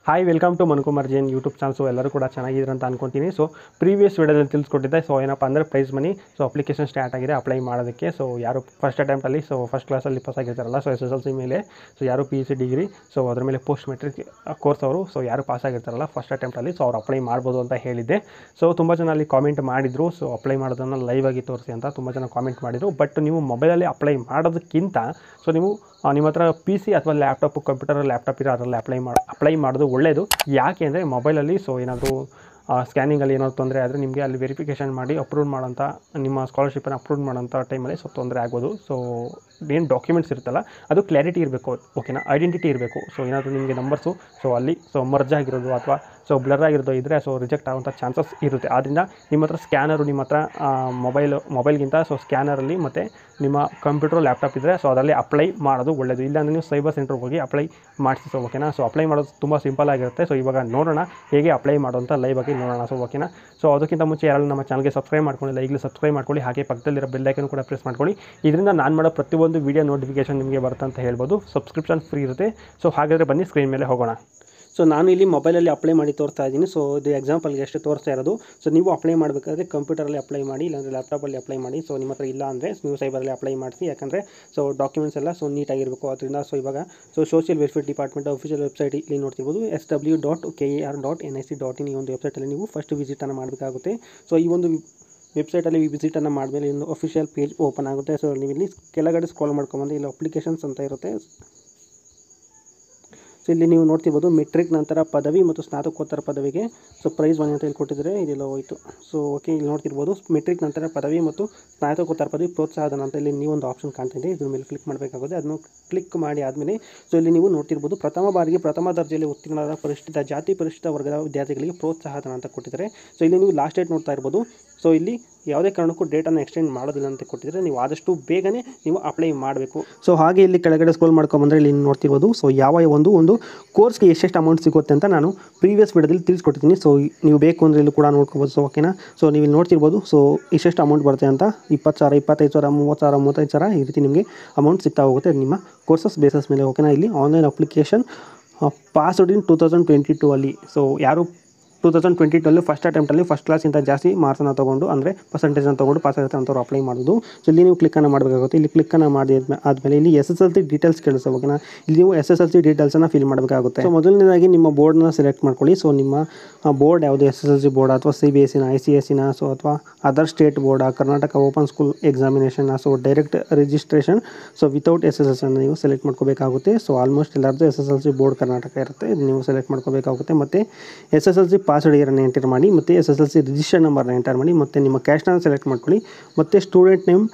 hi welcome to Mankumar Jain YouTube channel so ಎಲ್ಲರೂ ಕೂಡ ಚೆನ್ನಾಗಿದ್ರು ಅಂತ ಅನ್ಕೊಂತೀನಿ ಸೊ ಪ್ರೀವಿಯಸ್ ವಿಡಿಯೋದಲ್ಲಿ ತಿಳಿಸ್ಕೊಟ್ಟಿದ್ದೆ ಸೊ ಏನಪ್ಪ ಅಂದರೆ prize money so application start ಆಗಿದೆ ಅಪ್ಲೈ ಮಾಡೋದಕ್ಕೆ ಸೊ ಯಾರು ಫಸ್ಟ್ ಅಟೆಂಪ್ಟಲ್ಲಿ ಸೊ ಫಸ್ಟ್ ಕ್ಲಾಸಲ್ಲಿ ಪಾಸ್ ಆಗಿರ್ತಾರಲ್ಲ so S S L C ಮೇಲೆ ಸೊ ಯಾರು P U C degree so ಅದ್ರ ಮೇಲೆ ಪೋಸ್ಟ್ ಮೆಟ್ರಿಕ್ ಕೋರ್ಸ್ ಅವರು ಸೊ ಯಾರು ಪಾಸ್ ಆಗಿರ್ತಾರಲ್ಲ ಫಸ್ಟ್ ಅಟೆಂಪ್ಟಲ್ಲಿ ಸೊ ಅವ್ರು ಅಪ್ಲೈ ಮಾಡ್ಬೋದು ಅಂತ ಹೇಳಿದ್ದೆ ಸೊ ತುಂಬ ಜನ ಅಲ್ಲಿ ಕಾಮೆಂಟ್ ಮಾಡಿದರು ಸೊ ಅಪ್ಲೈ ಮಾಡೋದನ್ನು ಲೈವ್ ಆಗಿ ತೋರಿಸಿ ಅಂತ ತುಂಬ ಜನ ಕಾಮೆಂಟ್ ಮಾಡಿದರು ಬಟ್ ನೀವು ಮೊಬೈಲಲ್ಲಿ ಅಪ್ಲೈ ಮಾಡೋದಕ್ಕಿಂತ ಸೊ ನೀವು ಆ, ನಿಮ್ಮ ಹತ್ರ ಪಿ ಸಿ ಅಥವಾ ಲ್ಯಾಪ್ಟಾಪ್ ಕಂಪ್ಯೂಟರ್ ಲ್ಯಾಪ್ಟಾಪ್ ಇರೋ ಅದರಲ್ಲಿ ಅಪ್ಲೈ ಮಾಡಿ ಅಪ್ಲೈ ಮಾಡೋದು ಒಳ್ಳೆಯದು ಯಾಕೆ ಅಂದರೆ ಮೊಬೈಲಲ್ಲಿ ಸೊ ಏನಾದರೂ ಸ್ಕ್ಯಾನಿಂಗಲ್ಲಿ ಏನಾದ್ರು ತೊಂದರೆ ಆದರೆ ನಿಮಗೆ ಅಲ್ಲಿ ವೆರಿಫಿಕೇಷನ್ ಮಾಡಿ ಅಪ್ರೂವ್ ಮಾಡೋಂಥ ನಿಮ್ಮ ಸ್ಕಾಲರ್ಶಿಪ್ಪನ್ನು ಅಪ್ರೂವ್ ಮಾಡೋಂಥ ಟೈಮಲ್ಲಿ ಸ್ವಲ್ಪ ತೊಂದರೆ ಆಗ್ಬೋದು ಸೊ ಏನು ಡಾಕ್ಯುಮೆಂಟ್ಸ್ ಇರುತ್ತಲ್ಲ ಅದು ಕ್ಲಾರಿಟಿ ಇರಬೇಕು ಓಕೆನಾ ಐಡೆಂಟಿಟಿ ಇರಬೇಕು ಸೊ ಏನಾದರೂ ನಿಮಗೆ ನಂಬರ್ಸು ಸೊ ಅಲ್ಲಿ ಸೊ ಮರ್ಜ್ ಆಗಿರೋದು ಅಥವಾ ಸೊ ಬ್ಲರ್ ಆಗಿರೋದು ಇದ್ದರೆ ಸೊ ರಿಜೆಕ್ಟ್ ಆಗುವಂಥ ಚಾನ್ಸಸ್ ಇರುತ್ತೆ ಆದ್ದರಿಂದ ನಿಮ್ಮ ಹತ್ರ ಸ್ಕ್ಯಾನರು ನಿಮ್ಮ ಹತ್ರ ಮೊಬೈಲ್ ಮೊಬೈಲ್ಗಿಂತ ಸೊ ಸ್ಕ್ಯಾನರಲ್ಲಿ ಮತ್ತು ನಿಮ್ಮ ಕಂಪ್ಯೂಟರ್ ಲ್ಯಾಪ್ಟಾಪ್ ಇದ್ದರೆ ಸೊ ಅದರಲ್ಲಿ ಅಪ್ಲೈ ಮಾಡೋದು ಒಳ್ಳೆಯದು ಇಲ್ಲಾಂದರೆ ನೀವು ಸೈಬರ್ ಸೆಂಟ್ರಿಗೆ ಹೋಗಿ ಅಪ್ಲೈ ಮಾಡಿಸಿ ಸೊ ಓಕೆನಾ ಸೊ ಅಪ್ಲೈ ಮಾಡೋದು ತುಂಬ ಸಿಂಪಲ್ ಆಗಿರುತ್ತೆ ಸೊ ಇವಾಗ ನೋಡೋಣ ಹೇಗೆ ಅಪ್ಲೈ ಮಾಡೋಂಥ ಲೈವ್ ಆಗಿ ನೋಡೋಣ ಸೊ ಓಕೆನಾ ಸೊ ಅದಕ್ಕಿಂತ ಮುಂಚೆ ಯಾರು ನಮ್ಮ ಚಾನಲ್ಗೆ ಸಬ್ಸ್ಕ್ರೈಬ್ ಮಾಡ್ಕೊಂಡಿಲ್ಲ ಈಗಲೂ ಸಬ್ಸ್ಕ್ರೈಬ್ ಮಾಡ್ಕೊಳ್ಳಿ ಹಾಗೆ ಪಕ್ಕದಲ್ಲಿರೋ ಬೆಲ್ಲೈಕನ್ ಕೂಡ ಪ್ರೆಸ್ ಮಾಡ್ಕೊಳ್ಳಿ ಇದರಿಂದ ನಾನು ಮಾಡೋ ಪ್ರತಿಯೊಂದು ವೀಡಿಯೋ ನೋಟಿಫಿಕೇಶನ್ ನಿಮಗೆ ಬರುತ್ತೆ ಅಂತ ಹೇಳ್ಬೋದು ಸಬ್ಸ್ಕ್ರಿಪ್ಷನ್ ಫ್ರೀ ಇರುತ್ತೆ ಸೊ ಹಾಗಾದರೆ ಬನ್ನಿ ಸ್ಕ್ರೀನ್ ಮೇಲೆ ಹೋಗೋಣ ಸೊ ನಾನು ಇಲ್ಲಿ ಮೊಬೈಲಲ್ಲಿ ಅಪ್ಲೈ ಮಾಡಿ ತೋರಿಸ್ತಾ ಇದ್ದೀನಿ ಸೊ ಇದು ಎಕ್ಸಾಂಪಲ್ಗೆ ಅಷ್ಟೇ ತೋರಿಸ್ತಾ ಇರೋದು ಸೊ ನೀವು ಅಪ್ಲೈ ಮಾಡಬೇಕಾದ್ರೆ ಕಂಪ್ಯೂಟರಲ್ಲಿ ಅಪ್ಲೈ ಮಾಡಿ ಇಲ್ಲಾಂದರೆ ಲ್ಯಾಪ್ಟಾಪಲ್ಲಿ ಅಪ್ಲೈ ಮಾಡಿ ಸೊ ನಿಮ್ಮ ಹತ್ರ ಇಲ್ಲ ಅಂದರೆ ನೀವು ಸೈಬರಲ್ಲಿ ಅಪ್ಲೈ ಮಾಡಿಸಿ ಯಾಕಂದರೆ ಸೊ ಡಾಕ್ಯುಮೆಂಟ್ಸ್ ಎಲ್ಲ ಸೊ ನೀಟಾಗಿರಬೇಕು ಅದರಿಂದ ಸೊ ಇವಾಗ so social welfare department official website ಇಲ್ಲಿ ನೋಡ್ತಿರ್ಬೋದು S W dot K A R dot N I C dot in ಈ ಒಂದು ವೆಬ್ಸೈಟಲ್ಲಿ ನೀವು ಫಸ್ಟ್ ವಿಸಿಟನ್ನು ಮಾಡಬೇಕಾಗುತ್ತೆ ಸೊ ಈ ಒಂದು ವೆಬ್ಸೈಟಲ್ಲಿ ವಿಸಿಟನ್ನು ಮಾಡಿದ್ಮೇಲೆ ಒಂದು ಅಫಿಷಿಯಲ್ ಪೇಜ್ ಓಪನ್ ಆಗುತ್ತೆ ಸೊ ನೀವು ಇಲ್ಲಿ ಕೆಳಗಡೆ ಸ್ಕ್ರಾಲ್ ಮಾಡ್ಕೊಂಬಂದು ಇಲ್ಲಿ ಅಪ್ಲಿಕೇಶನ್ಸ್ ಅಂತ ಇರುತ್ತೆ ಸೊ ಇಲ್ಲಿ ನೀವು ನೋಡ್ತಿರ್ಬೋದು ಮೆಟ್ರಿಕ್ ನಂತರ ಪದವಿ ಮತ್ತು ಸ್ನಾತಕೋತ್ತರ ಪದವಿಗೆ ಸೊ ಪ್ರೈಸ್ ಮನಿ ಅಂತ ಇಲ್ಲಿ ಕೊಟ್ಟಿದ್ದಾರೆ ಇದೆಲ್ಲ ಹೋಯಿತು ಸೊ ಓಕೆ ಇಲ್ಲಿ ನೋಡ್ತಿರ್ಬೋದು ಮೆಟ್ರಿಕ್ ನಂತರ ಪದವಿ ಮತ್ತು ಸ್ನಾತಕೋತ್ತರ ಪದವಿ ಪ್ರೋತ್ಸಾಹಧನ ಅಂತ ಇಲ್ಲಿ ನೀವೊಂದು ಆಪ್ಷನ್ ಕಾಣ್ತಾ ಇದೆ ಇದ್ರ ಮೇಲೆ ಕ್ಲಿಕ್ ಮಾಡಬೇಕಾಗುತ್ತೆ ಅದನ್ನು ಕ್ಲಿಕ್ ಮಾಡಿ ಆದಮೇಲೆ ಸೊ ಇಲ್ಲಿ ನೀವು ನೋಡ್ತಿರ್ಬೋದು ಪ್ರಥಮ ಬಾರಿಗೆ ಪ್ರಥಮ ದರ್ಜೆಯಲ್ಲಿ ಉತ್ತೀರ್ಣರಾದ ಪರಿಶಿಷ್ಟ ಜಾತಿ ಪರಿಶಿಷ್ಟ ವರ್ಗದ ವಿದ್ಯಾರ್ಥಿಗಳಿಗೆ ಪ್ರೋತ್ಸಾಹಧನ ಅಂತ ಕೊಟ್ಟಿದ್ದಾರೆ ಸೊ ಇಲ್ಲಿ ನೀವು ಲಾಸ್ಟ್ ಡೇಟ್ ನೋಡ್ತಾ ಇರ್ಬೋದು ಸೊ ಇಲ್ಲಿ ಯಾವುದೇ ಕಾರಣಕ್ಕೂ ಡೇಟನ್ನು ಎಕ್ಸ್ಟೆಂಡ್ ಮಾಡೋದಿಲ್ಲ ಅಂತ ಕೊಟ್ಟಿದ್ದಾರೆ ನೀವು ಆದಷ್ಟು ಬೇಗನೆ ನೀವು ಅಪ್ಲೈ ಮಾಡಬೇಕು ಸೊ ಹಾಗೆ ಇಲ್ಲಿ ಕೆಳಗಡೆ ಸ್ಕ್ರೋಲ್ ಮಾಡ್ಕೊಂಬಂದ್ರೆ ಇಲ್ಲಿ ನೋಡ್ತಿರ್ಬೋದು ಸೊ ಯಾವ ಒಂದು ಒಂದು ಕೋರ್ಸ್ಗೆ ಎಷ್ಟೆಷ್ಟು ಅಮೌಂಟ್ ಸಿಗುತ್ತೆ ಅಂತ ನಾನು ಪ್ರೀವಿಯಸ್ ವಿಡಿಯೋದಲ್ಲಿ ತಿಳಿಸ್ಕೊಟ್ಟಿದ್ದೀನಿ ಸೊ ನೀವು ಬೇಕು ಅಂದರೆ ಇಲ್ಲಿ ಕೂಡ ನೋಡ್ಕೋಬೋದು ಸೊ ಓಕೆನಾ ಸೊ ನೀವು ಇಲ್ಲಿ ನೋಡ್ತಿರ್ಬೋದು ಸೊ ಇಷ್ಟೆಷ್ಟು ಅಮೌಂಟ್ ಬರುತ್ತೆ ಅಂತ ಇಪ್ಪತ್ತು ಸಾವಿರ ಇಪ್ಪತ್ತೈದು ಸಾವಿರ ಮೂವತ್ತು ಸಾವಿರ ಮೂವತ್ತೈದು ಸಾವಿರ ಈ ರೀತಿ ನಿಮಗೆ ಅಮೌಂಟ್ ಸಿಗ್ತಾ ಹೋಗುತ್ತೆ ನಿಮ್ಮ ಕೋರ್ಸಸ್ ಬೇಸಸ್ ಮೇಲೆ ಓಕೆನಾ ಇಲ್ಲಿ online application passed in two thousand twenty two ಅಲ್ಲಿ ಸೊ ಯಾರು ಟೂ ತೌಸಂಡ್ ಟ್ವೆಂಟಿ ಟಲ್ಲಿ ಫಸ್ಟ್ ಅಟೆಂಪ್ಟಲ್ಲಿ ಫಸ್ಟ್ ಕ್ಲಾಸಿಂದ ಜಾಸ್ತಿ ಮಾರ್ಕ್ಸನ್ನು ತೊಗೊಂಡು ಅಂದರೆ ಪರ್ಸೆಂಟೇಜನ್ನು ತೊಗೊಂಡು ಪಾಸ್ ಆಗುತ್ತೆ ಅಂಥವ್ರು ಅಪ್ಲೈ ಮಾಡೋದು ಸೊ ಇಲ್ಲಿ ನೀವು ಕ್ಲಿಕ್ಕನ್ನು ಮಾಡಬೇಕಾಗುತ್ತೆ ಇಲ್ಲಿ ಕ್ಲಿಕ್ಕನ್ನು ಮಾಡಿ ಆದಮೇಲೆ ಇಲ್ಲಿ S S L C details ಕೇಳಿಸ ಓಕೆನಾ ಇಲ್ಲಿ ನೀವು ಎಸ್ ಎಸ್ ಎಲ್ ಸಿ ಡೀಟೇಲ್ಸನ್ನು ಫಿಲ್ ಮಾಡಬೇಕಾಗುತ್ತೆ ಸೊ ಮೊದಲನೇದಾಗಿ ನಿಮ್ಮ ಬೋರ್ಡ್ನ ಸೆಲೆಕ್ಟ್ ಮಾಡ್ಕೊಳ್ಳಿ ಸೊ ನಿಮ್ಮ ಬೋರ್ಡ್ ಯಾವುದು S S L C board ಅಥವಾ ಸಿ ಬಿ ಎಸ್ ಸಿನ ಐ ಸಿ ಎಸ್ ಸಿನ ಸೊ ಅಥವಾ other state board Karnataka open school examination so direct registration so without S S S ಅನ್ನು ನೀವು ಸೆಲೆಕ್ಟ್ ಮಾಡ್ಕೋಬೇಕಾಗುತ್ತೆ ಸೊ ಆಲ್ಮೋಸ್ಟ್ ಎಲ್ಲರದ್ದು S S L C board Karnataka ಇರುತ್ತೆ ಇದು ನೀವು ಸೆಲೆಕ್ಟ್ ಮಾಡ್ಕೋಬೇಕಾಗುತ್ತೆ ಮತ್ತು S S L C password ಇಯರನ್ನು ಎಂಟರ್ ಮಾಡಿ ಮತ್ತು S S L C register ನಂಬರ್ನ ಎಂಟರ್ ಮಾಡಿ ಮತ್ತು ನಿಮ್ಮ ಕ್ಯಾಶ್ನ ಸೆಲೆಕ್ಟ್ ಮಾಡ್ಕೊಳ್ಳಿ ಮತ್ತು student name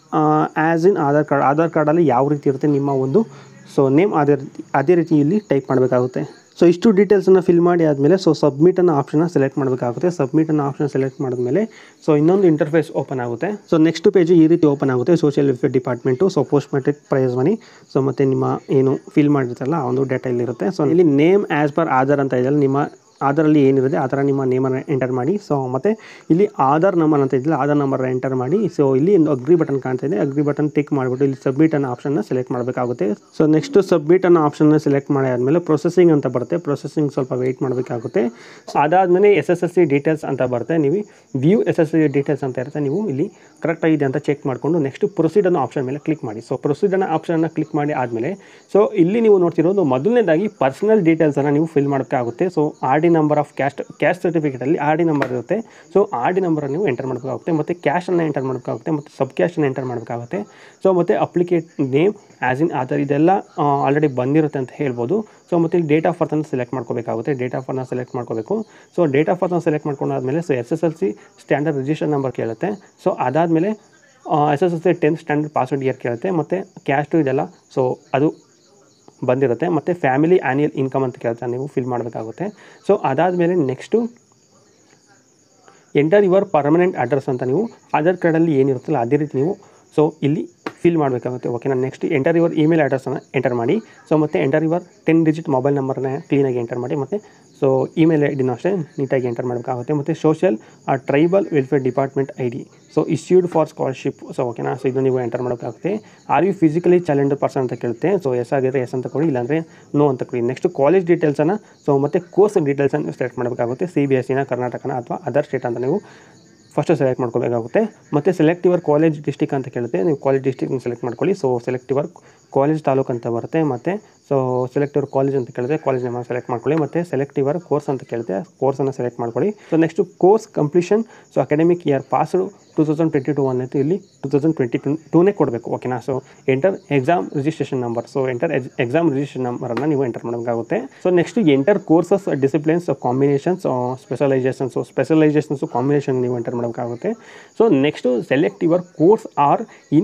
as in Aadhaar card Aadhaar ಕಾರ್ಡಲ್ಲಿ ಯಾವ ರೀತಿ ಇರುತ್ತೆ ನಿಮ್ಮ ಒಂದು ಸೊ ನೇಮ್ ಅದೇ ರೀತಿ ಅದೇ ರೀತಿ ಇಲ್ಲಿ ಟೈಪ್ ಮಾಡಬೇಕಾಗುತ್ತೆ ಸೊ ಇಷ್ಟು ಡೀಟೇಲ್ಸನ್ನು ಫಿಲ್ ಮಾಡಿ ಆದಮೇಲೆ ಸೊ ಸಬ್ಮಿಟ್ ಅನ್ನೋ ಆಪ್ಷನ್ನ ಸೆಲೆಕ್ಟ್ ಮಾಡಬೇಕಾಗುತ್ತೆ ಸಬ್ಮಿಟ್ ಅನ್ನೋ ಆಪ್ಷನ್ ಸೆಲೆಕ್ಟ್ ಮಾಡಿದ್ಮೇಲೆ ಸೊ ಇನ್ನೊಂದು ಇಂಟರ್ಫೇಸ್ ಓಪನ್ ಆಗುತ್ತೆ ಸೊ ನೆಕ್ಸ್ಟ್ ಪೇಜು ಈ ರೀತಿ ಓಪನ್ ಆಗುತ್ತೆ social welfare department so post matric prize money so ಮತ್ತು ನಿಮ್ಮ ಏನು ಫಿಲ್ ಮಾಡಿರ್ತಾರಲ್ಲ ಆ ಒಂದು ಡೇಟಾ ಇಲ್ಲಿರುತ್ತೆ ಸೊ ಇಲ್ಲಿ ನೇಮ್ ಆ್ಯಸ್ ಪರ್ ಆಧಾರ್ ಅಂತ ಇದೆಯಲ್ಲ ನಿಮ್ಮ ಆಧಾರಲ್ಲಿ ಏನಿರುತ್ತೆ ಆ ಥರ ನಿಮ್ಮ ನೇಮನ್ನು ಎಂಟರ್ ಮಾಡಿ ಸೊ ಮತ್ತು ಇಲ್ಲಿ ಆಧಾರ್ ನಂಬರ್ ಅಂತ ಇದೆಯಲ್ಲ ಆಧಾರ್ ನಂಬರ್ ಎಂಟರ್ ಮಾಡಿ ಸೊ ಇಲ್ಲಿ ಒಂದು ಅಗ್ರಿ ಬಟನ್ ಕಾಣ್ತಾ ಇದೆ ಅಗ್ರಿ ಬಟನ್ ಟಿಕ್ ಮಾಡಿಬಿಟ್ಟು ಇಲ್ಲಿ ಸಬ್ಮಿಟ್ ಅನ್ನೋ ಆಪ್ಷನ್ನ ಸೆಲೆಕ್ಟ್ ಮಾಡಬೇಕಾಗುತ್ತೆ ಸೊ ನೆಕ್ಸ್ಟ್ ಸಬ್ಮಿಟ್ ಅನ್ನೋ ಆಪ್ಷನ್ನ ಸೆಲೆಕ್ಟ್ ಮಾಡಿ ಆದಮೇಲೆ ಪ್ರೊಸೆಸಿಂಗ್ ಅಂತ ಬರುತ್ತೆ ಪ್ರೊಸೆಸಿಂಗ್ ಸ್ವಲ್ಪ ವೆಯ್ಟ್ ಮಾಡಬೇಕಾಗುತ್ತೆ ಸೊ ಅದಾದಮೇಲೆ S S S C details ಅಂತ ಬರುತ್ತೆ ನೀವು view S S C details ಅಂತ ಇರುತ್ತೆ ನೀವು ಇಲ್ಲಿ ಕರೆಕ್ಟ್ ಆಗಿದೆ ಅಂತ ಚೆಕ್ ಮಾಡಿಕೊಂಡು ನೆಕ್ಸ್ಟ್ ಪ್ರೊಸೀಡ್ ಅನ್ನೋ ಆಪ್ಷನ್ ಮೇಲೆ ಕ್ಲಿಕ್ ಮಾಡಿ ಸೊ ಪ್ರೊಸೀಡ್ ಅನ್ನೋ ಆಪ್ಷನ್ನ ಕ್ಲಿಕ್ ಮಾಡಿ ಆದಮೇಲೆ ಸೊ ಇಲ್ಲಿ ನೀವು ನೋಡ್ತಿರೋದು ಮೊದಲನೇದಾಗಿ ಪರ್ಸನಲ್ ಡೀಟೇಲ್ಸನ್ನು ನೀವು ಫಿಲ್ ಮಾಡಬೇಕಾಗುತ್ತೆ so R D number of caste caste ಸರ್ಟಿಫಿಕೇಟಲ್ಲಿ ಆರ್ ಡಿ ನಂಬರ್ ಇರುತ್ತೆ ಸೊ ಆರ್ ಡಿ ನಂಬರನ್ನು ನೀವು ಎಂಟರ್ ಮಾಡಬೇಕಾಗುತ್ತೆ ಮತ್ತು ಕ್ಯಾಶನ್ನು ಎಂಟರ್ ಮಾಡಬೇಕಾಗುತ್ತೆ ಮತ್ತು ಸಬ್ ಕ್ಯಾಶನ್ನು ಎಂಟರ್ ಮಾಡಬೇಕಾಗುತ್ತೆ ಸೊ ಮತ್ತು applicant name as in Aadhaar ಇದೆಲ್ಲ ಆಲ್ರೆಡಿ ಬಂದಿರುತ್ತೆ ಅಂತ ಹೇಳ್ಬೋದು ಸೊ ಮತ್ತು ಇಲ್ಲಿ ಡೇಟ್ ಆಫ್ ಬರ್ತನ್ನು ಸೆಲೆಕ್ಟ್ ಮಾಡ್ಕೋಬೇಕಾಗುತ್ತೆ ಡೇಟ್ ಆಫ್ ಬರ್ನ ಸೆಲೆಕ್ಟ್ ಮಾಡ್ಕೋಬೇಕು ಸೊ ಡೇಟ್ ಆಫ್ ಬರ್ತನ್ನು ಸೆಲೆಕ್ಟ್ ಮಾಡ್ಕೊಂಡಾದ್ಮೇಲೆ so S S L C standard register number ಕೇಳುತ್ತೆ ಸೊ ಅದಾದಮೇಲೆ S S L C tenth standard password year ಕೇಳುತ್ತೆ ಮತ್ತು ಕ್ಯಾಸ್ಟು ಇದೆಲ್ಲ ಸೊ ಅದು ಬಂದಿರುತ್ತೆ ಮತ್ತು ಫ್ಯಾಮಿಲಿ ಆ್ಯನ್ಯಲ್ ಇನ್ಕಮ್ ಅಂತ ಕೇಳ್ತಾ ನೀವು ಫಿಲ್ ಮಾಡಬೇಕಾಗುತ್ತೆ ಸೊ ಅದಾದಮೇಲೆ next enter your permanent address ಅಂತ ನೀವು ಆಧಾರ್ ಕಾರ್ಡಲ್ಲಿ ಏನಿರುತ್ತಲ್ಲ ಅದೇ ರೀತಿ ನೀವು ಸೊ ಇಲ್ಲಿ ಫಿಲ್ ಮಾಡಬೇಕಾಗುತ್ತೆ ಓಕೆನಾ ನೆಕ್ಸ್ಟ್ ಎಂಟರ್ ಯುವರ್ ಇಮೇಲ್ ಅಡ್ರೆಸ್ಸನ್ನು ಎಂಟರ್ ಮಾಡಿ ಸೊ ಮತ್ತು enter your ten digit mobile ನಂಬರ್ನ ಕ್ಲೀನಾಗಿ ಎಂಟರ್ ಮಾಡಿ ಮತ್ತು ಸೊ ಇಮೇಲ್ ಐ ಡಿನೂ ಅಷ್ಟೇ ನೀಟಾಗಿ ಎಂಟರ್ ಮಾಡಬೇಕಾಗುತ್ತೆ ಮತ್ತು social tribal welfare department I D so issued for scholarship so ಓಕೆನಾ ಸೊ ಇದು ನೀವು ಎಂಟರ್ ಮಾಡೋಕ್ಕಾಗುತ್ತೆ are you physically challenge person ಅಂತ ಕೇಳುತ್ತೆ ಸೊ ಎಸ್ ಆಗಿದ್ರೆ ಎಸ್ ಅಂತ ಕೊಡಿ ಇಲ್ಲಾಂದರೆ ನೋ ಅಂತ ಕೊಡಿ ನೆಕ್ಸ್ಟ್ ಕಾಲೇಜ್ ಡೀಟೇಲ್ಸನ್ನು ಸೊ ಮತ್ತು ಕೋರ್ಸ್ ಡೀಟೇಲ್ಸನ್ನು ಸೆಲೆಕ್ಟ್ ಮಾಡಬೇಕಾಗುತ್ತೆ ಸಿ ಬಿ ಎಸ್ ಸಿನ ಕರ್ನಾಟಕನ ಅಥವಾ ಅದರ್ ಸ್ಟೇಟ್ ಅಂತ ನೀವು ಫಸ್ಟ್ ಸೆಲೆಕ್ಟ್ ಮಾಡ್ಕೋಬೇಕಾಗುತ್ತೆ ಮತ್ತು ಸೆಲೆಕ್ಟ್ ಯುವರ್ ಕಾಲೇಜ್ ಡಿಸ್ಟಿಕ್ ಅಂತ ಕೇಳುತ್ತೆ ನೀವು ಕಾಲೇಜ್ ಡಿಸ್ಟಿಕ್ನ ಸೆಲೆಕ್ಟ್ ಮಾಡ್ಕೊಳ್ಳಿ so select your college taluk ಅಂತ ಬರುತ್ತೆ ಮತ್ತು ಸೊ ಸೆಲೆಕ್ಟ್ ಯುವರ್ ಕಾಲೇಜ್ ಅಂತ ಕೇಳುತ್ತೆ ಕಾಲೇಜ್ ನೇಮ್ ಸೆಲೆಕ್ಟ್ ಮಾಡ್ಕೊಳ್ಳಿ ಮತ್ತು ಸೆಲೆಕ್ಟ್ ಯುವರ್ ಕೋರ್ಸ್ ಅಂತ ಕೇಳುತ್ತೆ ಕೋರ್ಸನ್ನು ಸೆಲೆಕ್ಟ್ ಮಾಡ್ಕೊಳ್ಳಿ so next course completion so academic year passed two thousand twenty two ಅನ್ನೈತೆ ಇಲ್ಲಿ ಟೂ ತೌಸಂಡ್ ಟ್ವೆಂಟಿ ಟು ಟೂನೇ ಕೊಡಬೇಕು ಓಕೆನಾ so enter exam registration number so enter exam registration ನಂಬರನ್ನು ನೀವು ಎಂಟರ್ ಮಾಡೋಕ್ಕಾಗುತ್ತೆ so next enter courses disciplines combinations specializations specializations combination ನೀವು enter ಮಾಡೋಕ್ಕಾಗುತ್ತೆ so next select your course or in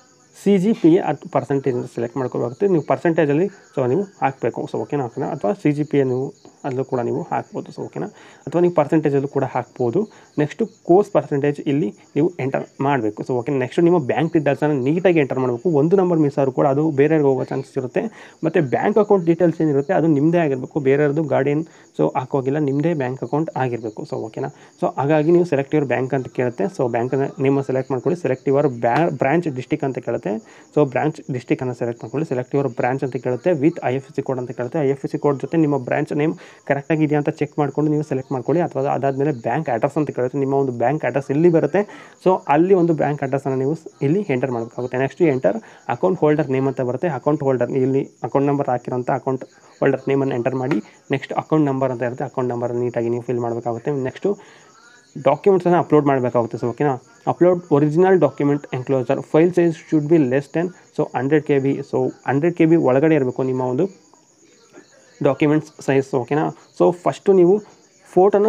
C G P A ಅದು percentage select ಮಾಡ್ಕೋಬೇಕಾಗುತ್ತೆ ನೀವು ಪರ್ಸೆಂಟೇಜಲ್ಲಿ so ನೀವು ಹಾಕಬೇಕು ಸೊ ಓಕೆನಾ ಓಕೆನಾ ಅಥವಾ ಸಿ ಜಿ ಪಿ ಎ ನೀವು ಅಲ್ಲೂ ಕೂಡ ನೀವು ಹಾಕ್ಬೋದು ಸೊ ಓಕೆನಾ ಅಥವಾ ನೀವು ಪರ್ಸೆಂಟೇಜಲ್ಲೂ ಕೂಡ ಹಾಕ್ಬೋದು ನೆಕ್ಸ್ಟು ಕೋರ್ಸ್ ಪರ್ಸೆಂಟೇಜ್ ಇಲ್ಲಿ ನೀವು ಎಂಟರ್ ಮಾಡಬೇಕು ಸೊ ಓಕೆ ನೆಕ್ಸ್ಟ್ ನಿಮ್ಮ ಬ್ಯಾಂಕ್ ಡೀಟೇಲ್ಸನ್ನು ನೀಟಾಗಿ ಎಂಟರ್ ಮಾಡಬೇಕು ಒಂದು ನಂಬರ್ ಮಿಸ್ ಆದರೂ ಕೂಡ ಅದು ಬೇರೆಯವ್ರಿಗೆ ಹೋಗೋ ಚಾನ್ಸಸ್ ಇರುತ್ತೆ ಮತ್ತು ಬ್ಯಾಂಕ್ ಅಕೌಂಟ್ ಡೀಟೇಲ್ಸ್ ಏನಿರುತ್ತೆ ಅದು ನಿಮ್ಮದೇ ಆಗಿರಬೇಕು ಬೇರೆಯವ್ರದ್ದು ಗಾರ್ಡಿಯನ್ ಸೊ ಹಾಕೋಗಿಲ್ಲ ನಿಮ್ಮದೇ ಬ್ಯಾಂಕ್ ಅಕೌಂಟ್ ಆಗಿರಬೇಕು ಸೊ ಓಕೆನಾ ಸೊ ಹಾಗಾಗಿ ನೀವು ಸೆಲೆಕ್ಟ್ ಯುವರ್ ಬ್ಯಾಂಕ್ ಅಂತ ಕೇಳುತ್ತೆ ಸೊ ಬ್ಯಾಂಕನ್ನು ನಿಮ್ಮ ಸೆಲೆಕ್ಟ್ ಮಾಡ್ಕೊಳ್ಳಿ ಸೆಲೆಕ್ಟ್ ಯುವರ್ ಬ್ಯಾ ಬ್ರಾಂಚ್ ಡಿಸ್ಟಿಕ್ ಅಂತ ಕೇಳುತ್ತೆ ಸೊ ಬ್ರಾಂಚ್ ಡಿಸ್ಟಿಕನ್ನು ಸೆಲೆಕ್ಟ್ ಮಾಡ್ಕೊಳ್ಳಿ ಸೆಲೆಕ್ಟ್ ಯುವರ್ ಬ್ರಾಂಚ್ ಅಂತ ಕೇಳುತ್ತೆ with I F C code ಅಂತ ಕೇಳುತ್ತೆ ಐ ಎಫ್ ಸಿ ಕೋಡ್ ಜೊತೆ ನಿಮ್ಮ ಬ್ರಾಂಚ್ ನೇಮ್ ಕರೆಕ್ಟಾಗಿ ಇದೆಯಾ ಅಂತ ಚೆಕ್ ಮಾಡ್ಕೊಂಡು ನೀವು ಸೆಲೆಕ್ಟ್ ಮಾಡ್ಕೊಳ್ಳಿ ಅಥವಾ ಅದಾದಮೇಲೆ ಬ್ಯಾಂಕ್ ಅಡ್ರೆಸ್ ಅಂತ ಕೇಳುತ್ತೆ ನಿಮ್ಮ ಒಂದು ಬ್ಯಾಂಕ್ ಅಡ್ರೆಸ್ ಎಲ್ಲಿ ಬರುತ್ತೆ ಸೊ ಅಲ್ಲಿ ಒಂದು ಬ್ಯಾಂಕ್ ಅಡ್ರೆಸ್ಸನ್ನು ನೀವು ಸ್- ಇಲ್ಲಿ ಎಂಟರ್ ಮಾಡಬೇಕಾಗುತ್ತೆ next enter account holder name ಅಂತ ಬರುತ್ತೆ ಅಕೌಂಟ್ ಹೋಲ್ಡರ್ ಇಲ್ಲಿ ಅಕೌಂಟ್ ನಂಬರ್ ಹಾಕಿರೋಂಥ ಅಕೌಂಟ್ ಹೋಲ್ಡರ್ ನೇಮನ್ನು ಎಂಟರ್ ಮಾಡಿ ನೆಕ್ಸ್ಟ್ ಅಕೌಂಟ್ ನಂಬರ್ ಅಂತ ಇರುತ್ತೆ ಅಕೌಂಟ್ ನಂಬರ್ ನೀಟಾಗಿ ನೀವು ಫಿಲ್ ಮಾಡಬೇಕಾಗುತ್ತೆ ನೆಕ್ಸ್ಟು ಡಾಕ್ಯುಮೆಂಟ್ಸನ್ನು ಅಪ್ಲೋಡ್ ಮಾಡಬೇಕಾಗುತ್ತೆ ಸೊ ಓಕೆನಾ upload original document enclosure file size should be less than so hundred K B so hundred K B ಒಳಗಡೆ ಇರಬೇಕು ನಿಮ್ಮ ಒಂದು ಡಾಕ್ಯುಮೆಂಟ್ಸ್ ಸೈಜ್ ಓಕೆನಾ ಸೊ ಫಸ್ಟು ನೀವು ಫೋಟೋನ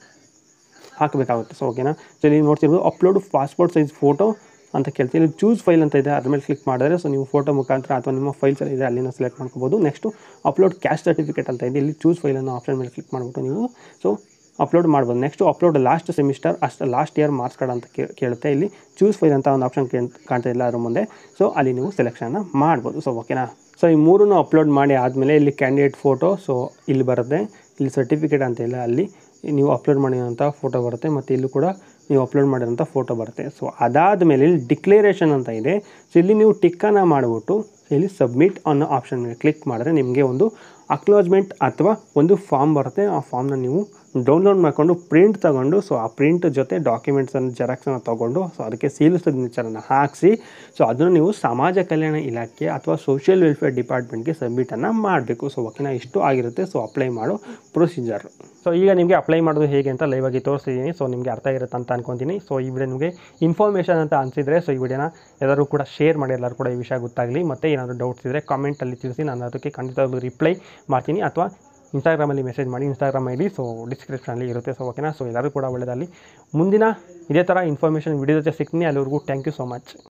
ಹಾಕಬೇಕಾಗುತ್ತೆ ಸೊ ಓಕೆನಾ ಸೊ ಇಲ್ಲಿ ನೋಡ್ತಿರ್ಬೋದು ಅಪ್ಲೋಡ್ ಪಾಸ್ಪೋರ್ಟ್ ಸೈಜ್ ಫೋಟೋ ಅಂತ ಕೇಳ್ತೀವಿ ಇಲ್ಲಿ ಚೂಸ್ ಫೈಲ್ ಅಂತ ಇದೆ ಅದ್ರ ಮೇಲೆ ಕ್ಲಿಕ್ ಮಾಡಿದ್ರೆ ಸೊ ನೀವು ಫೋಟೋ ಮುಖಾಂತರ ಅಥವಾ ನಿಮ್ಮ ಫೈಲ್ಸ್ ಇದೆ ಅಲ್ಲಿನ ಸೆಲೆಕ್ಟ್ ಮಾಡ್ಕೋಬೋದು ನೆಕ್ಸ್ಟು ಅಪ್ಲೋಡ್ ಕ್ಯಾಸ್ಟ್ ಸರ್ಟಿಫಿಕೇಟ್ ಅಂತ ಇದೆ ಇಲ್ಲಿ ಚೂಸ್ ಫೈಲನ್ನು ಆಪ್ಷನ್ ಮೇಲೆ ಕ್ಲಿಕ್ ಮಾಡಿಬಿಟ್ಟು ನೀವು ಸೊ ಅಪ್ಲೋಡ್ ಮಾಡ್ಬೋದು ನೆಕ್ಸ್ಟು ಅಪ್ಲೋಡ್ ಲಾಸ್ಟ್ ಸೆಮಿಸ್ಟರ್ ಅಷ್ಟು ಲಾಸ್ಟ್ ಇಯರ್ ಮಾರ್ಕ್ಸ್ ಕಾರ್ಡ್ ಅಂತ ಕೇ- ಕೇಳುತ್ತೆ ಇಲ್ಲಿ ಚೂಸ್ ಫೈಲ್ ಅಂತ ಒಂದು ಆಪ್ಷನ್ ಕಾಣ್ತಾ ಇಲ್ಲ ಅದ್ರ ಮುಂದೆ ಸೊ ಅಲ್ಲಿ ನೀವು ಸೆಲೆಕ್ಷನ್ನ ಮಾಡ್ಬೋದು ಸೊ ಓಕೆನಾ ಸೊ ಈ ಮೂರನ್ನು ಅಪ್ಲೋಡ್ ಮಾಡಿ ಆದಮೇಲೆ ಇಲ್ಲಿ ಕ್ಯಾಂಡಿಡೇಟ್ ಫೋಟೋ ಸೊ ಇಲ್ಲಿ ಬರುತ್ತೆ ಇಲ್ಲಿ ಸರ್ಟಿಫಿಕೇಟ್ ಅಂತ ಇಲ್ಲ ಅಲ್ಲಿ ನೀವು ಅಪ್ಲೋಡ್ ಮಾಡಿರೋಂಥ ಫೋಟೋ ಬರುತ್ತೆ ಮತ್ತು ಇಲ್ಲೂ ಕೂಡ ನೀವು ಅಪ್ಲೋಡ್ ಮಾಡಿರೋಂಥ ಫೋಟೋ ಬರುತ್ತೆ ಸೊ ಅದಾದಮೇಲೆ ಇಲ್ಲಿ ಡಿಕ್ಲೇರೇಷನ್ ಅಂತ ಇದೆ ಸೊ ಇಲ್ಲಿ ನೀವು ಟಿಕ್ಕನ್ನು ಮಾಡಿಬಿಟ್ಟು ಇಲ್ಲಿ ಸಬ್ಮಿಟ್ ಅನ್ನೋ ಆಪ್ಷನ್ ಮೇಲೆ ಕ್ಲಿಕ್ ಮಾಡಿದ್ರೆ ನಿಮಗೆ ಒಂದು ಅಕ್ಲೋಜ್ಮೆಂಟ್ ಅಥವಾ ಒಂದು ಫಾರ್ಮ್ ಬರುತ್ತೆ ಆ ಫಾರ್ಮ್ನ ನೀವು ಡೌನ್ಲೋಡ್ ಮಾಡಿಕೊಂಡು ಪ್ರಿಂಟ್ ತಗೊಂಡು ಸೊ ಆ ಪ್ರಿಂಟ್ ಜೊತೆ ಡಾಕ್ಯುಮೆಂಟ್ಸನ್ನು ಜೆರಾಕ್ಸನ್ನು ತೊಗೊಂಡು ಸೊ ಅದಕ್ಕೆ ಸೀಲ್ ಸಿಗ್ನೇಚರನ್ನು ಹಾಕಿಸಿ ಸೊ ಅದನ್ನು ನೀವು ಸಮಾಜ ಕಲ್ಯಾಣ ಇಲಾಖೆ ಅಥವಾ ಸೋಷಿಯಲ್ ವೆಲ್ಫೇರ್ ಡಿಪಾರ್ಟ್ಮೆಂಟ್ಗೆ ಸಬ್ಮಿಟನ್ನು ಮಾಡಬೇಕು ಸೊ ಓಕೆನಾ ಇಷ್ಟು ಆಗಿರುತ್ತೆ ಸೊ ಅಪ್ಲೈ ಮಾಡೋ ಪ್ರೊಸೀಜರ್ ಸೊ ಈಗ ನಿಮಗೆ ಅಪ್ಲೈ ಮಾಡೋದು ಹೇಗೆ ಅಂತ ಲೈವ್ ಆಗಿ ತೋರಿಸ್ತಿದ್ದೀನಿ ಸೊ ನಿಮಗೆ ಅರ್ಥ ಇರುತ್ತೆ ಅಂತ ಅನ್ಕೊತೀನಿ ಸೊ ಈ ವಿಡಿಯೋ ನಿಮಗೆ ಇನ್ಫಾರ್ಮೇಷನ್ ಅಂತ ಅನಿಸಿದರೆ ಸೊ ಈ ವಿಡಿಯೋನ ಎಲ್ಲರೂ ಕೂಡ ಶೇರ್ ಮಾಡಿ ಎಲ್ಲರೂ ಕೂಡ ಈ ವಿಷಯ ಗೊತ್ತಾಗಲಿ ಮತ್ತು ಏನಾದರೂ ಡೌಟ್ಸ್ ಇದ್ದರೆ ಕಾಮೆಂಟಲ್ಲಿ ತಿಳಿಸಿ ನಾನು ಅದಕ್ಕೆ ಖಂಡಿತವಾಗ್ಲೂ ರಿಪ್ಲೈ ಮಾಡ್ತೀನಿ ಅಥವಾ ಇನ್ಸ್ಟಾಗ್ರಾಮಲ್ಲಿ ಮೆಸೇಜ್ ಮಾಡಿ ಇನ್ಸ್ಟಾಗ್ರಾಮ್ ಐ ಡಿ ಸೊ ಡಿಸ್ಕ್ರಿಪ್ಷನಲ್ಲಿ ಇರುತ್ತೆ ಸೊ ಓಕೆನಾ ಸೊ ಎಲ್ಲರೂ ಕೂಡ ಒಳ್ಳೆಯದಲ್ಲಿ ಮುಂದಿನ ಇದೇ ಥರ ಇನ್ಫಾರ್ಮೇಷನ್ ವಿಡಿಯೋ ಜೊತೆ ಸಿಗ್ತೀನಿ ಅಲ್ಲಿವರೆಗೂ ಥ್ಯಾಂಕ್ ಯು ಸೊ ಮಚ್